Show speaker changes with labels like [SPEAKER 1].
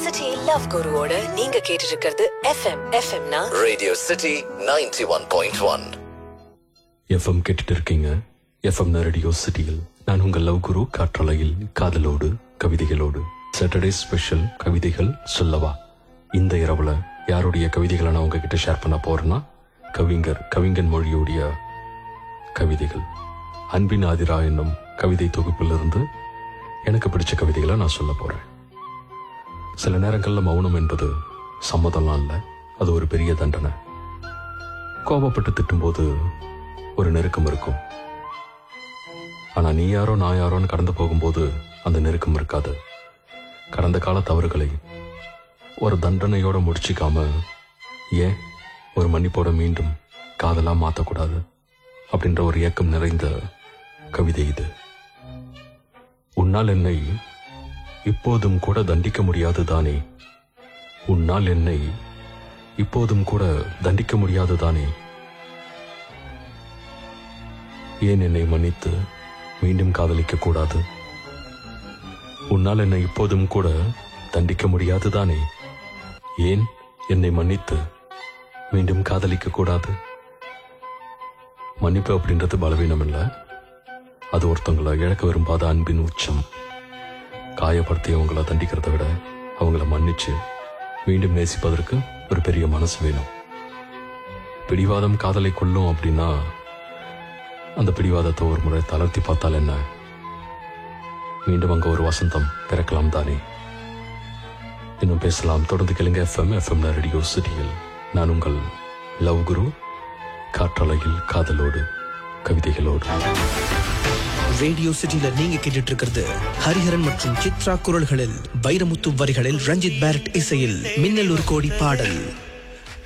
[SPEAKER 1] City love குருவோட நீங்க கேட்டு இருக்கிறது எஃப்எம் எஃப்எம்னா
[SPEAKER 2] Radio City 91.1.
[SPEAKER 3] எஃப்எம் கேட்டுட்டு இருக்கீங்க எஃப்எம் ரேடியோ சிட்டியில் நான் உங்கள் லவ் குரு காற்றலையில் காதலோடு கவிதைகளோடு சாட்டர்டே ஸ்பெஷல் கவிதைகள் சொல்லவா இந்த இரவுல யாருடைய கவிதைகளை நான் உங்ககிட்ட ஷேர் பண்ண போறேன்னா கவிஞர் கவிஞன் மொழியோடைய கவிதைகள் அன்பின் ஆதிரா என்னும் கவிதை தொகுப்பிலிருந்து எனக்கு பிடிச்ச கவிதைகளை நான் சொல்ல போறேன் சில நேரங்கள்ல மௌனம் என்பது சம்மதம்லாம் இல்லை அது ஒரு பெரிய தண்டனை கோபப்பட்டு திட்டும்போது ஒரு நெருக்கம் இருக்கும் ஆனா நீ யாரோ நான் யாரோன்னு கடந்து போகும்போது அந்த நெருக்கம் இருக்காது கடந்த கால தவறுகளை ஒரு தண்டனையோட முடிச்சிக்காம ஏன் ஒரு மன்னிப்போட மீண்டும் காதலா மாத்தக்கூடாது அப்படின்ற ஒரு ஏக்கம் நிறைந்த கவிதை இது உன்னால் என்னை இப்போதும் கூட தண்டிக்க முடியாது தானே உன்னால் என்னை இப்போதும் கூட தண்டிக்க முடியாது தானே ஏன் என்னை மன்னித்து மீண்டும் காதலிக்க கூடாது உன்னால் என்னை இப்போதும் கூட தண்டிக்க முடியாது தானே ஏன் என்னை மன்னித்து மீண்டும் காதலிக்க கூடாது மன்னிப்பு அப்படின்றது பலவீனம் இல்ல அது ஒருத்தவங்களை இழக்க விரும்பாத அன்பின் உச்சம் காயப்படுத்தியவங்களை தண்டிக்கிறதை விட அவங்கள மன்னிச்சு மீண்டும் நேசிப்பதற்கு ஒரு பெரிய மனசு வேணும் பிடிவாதம் காதலை கொல்லும் அப்படின்னா அந்த பிடிவாதத்தை ஒரு முறை தளர்த்தி பார்த்தால் என்ன மீண்டும் அங்க ஒரு வசந்தம் பிறக்கலாம் தானே இன்னும் பேசலாம் தொடர்ந்து கேளுங்க எஃப்எம் எஃப்எம் ரேடியோ சிட்டியில் நான் உங்கள் லவ் குரு காற்றலையில் காதலோடு கவிதைகளோடு
[SPEAKER 4] ரேடியோ சிட்டில நீங்க கேட்டுட்டு இருக்கிறது ஹரிஹரன் மற்றும் சித்ரா குரல்களில் வைரமுத்து வரிகளில் ரஞ்சித் பேரட் இசையில் மின்னல் ஒரு கோடி பாடல்